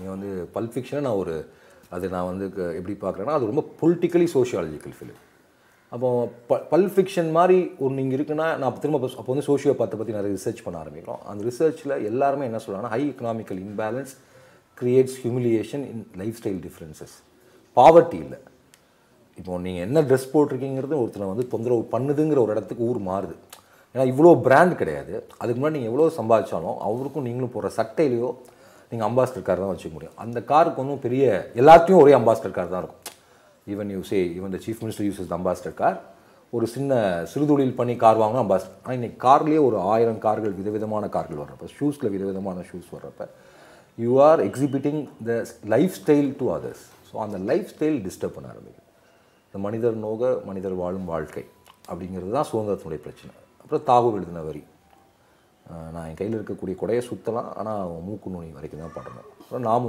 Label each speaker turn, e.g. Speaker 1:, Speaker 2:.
Speaker 1: நீங்கள் வந்து பல்ப் ஃபிக்ஷனை நான் ஒரு அது நான் வந்து க- எப்படி பார்க்குறேன்னா அது ரொம்ப பொலிட்டிக்கலி சோஷியாலஜிக்கல் ஃபிலிம் அப்போ ப பல் ஃபிக்ஷன் மாதிரி ஒன்று இங்கே இருக்குன்னா நான் அப்ப திரும்ப அப்போ வந்து சோஷியோ பார்த்த பற்றி நிறைய ரிசர்ச் பண்ண ஆரம்பிக்கிறோம் அந்த ரிசர்ச்சில் எல்லாருமே என்ன சொல்கிறாங்கன்னா high economical imbalance creates humiliation in life style differences poverty இல்லை இப்போ நீங்கள் என்ன ட்ரெஸ் போட்டிருக்கீங்கிறது ஒருத்தனை வந்து தொந்தரவு பண்ணுதுங்கிற ஒரு இடத்துக்கு ஊர் மாறுது ஏன்னா இவ்வளோ பிராண்ட் கிடையாது அதுக்கு முன்னாடி நீங்கள் எவ்வளோ சம்பாதிச்சாலும் அவருக்கும் நீங்களும் போடுற சட்டையிலையோ நீங்கள் அம்பாஸ்டர் கார் தான் வச்சுக்க முடியும் அந்த காருக்கு ஒன்றும் பெரிய எல்லாத்தையும் ஒரே அம்பாஸ்டர் கார் தான் இருக்கும் even you say even the chief minister uses Ambassador car ஒரு சின்ன சிறுதொழில் பண்ணி கார் வாங்கினா அம்பாஸ்டர் ஆனால் இன்னைக்கு கார்லேயே ஒரு ஆயிரம் கார்கள் விதவிதமான கார்கள் வர்றப்ப ஷூஸில் விதவிதமான ஷூஸ் வர்றப்ப you are exhibiting the life style to others so அந்த லைஃப் ஸ்டைல் டிஸ்டர்ப் பண்ண ஆரம்பிக்கும் இந்த மனிதர் நோக மனிதர் வாழும் வாழ்க்கை அப்படிங்கிறது தான் சுதந்திரத்தினுடைய பிரச்சனை அப்புறம் தாகூர் எழுதின வரி அஹ் நான் என் கையில் இருக்கக்கூடிய கொடையை சுற்றலாம் ஆனால் மூக்கு நுனி வரைக்கும் தான் பண்ணணும் அப்புறம் நாம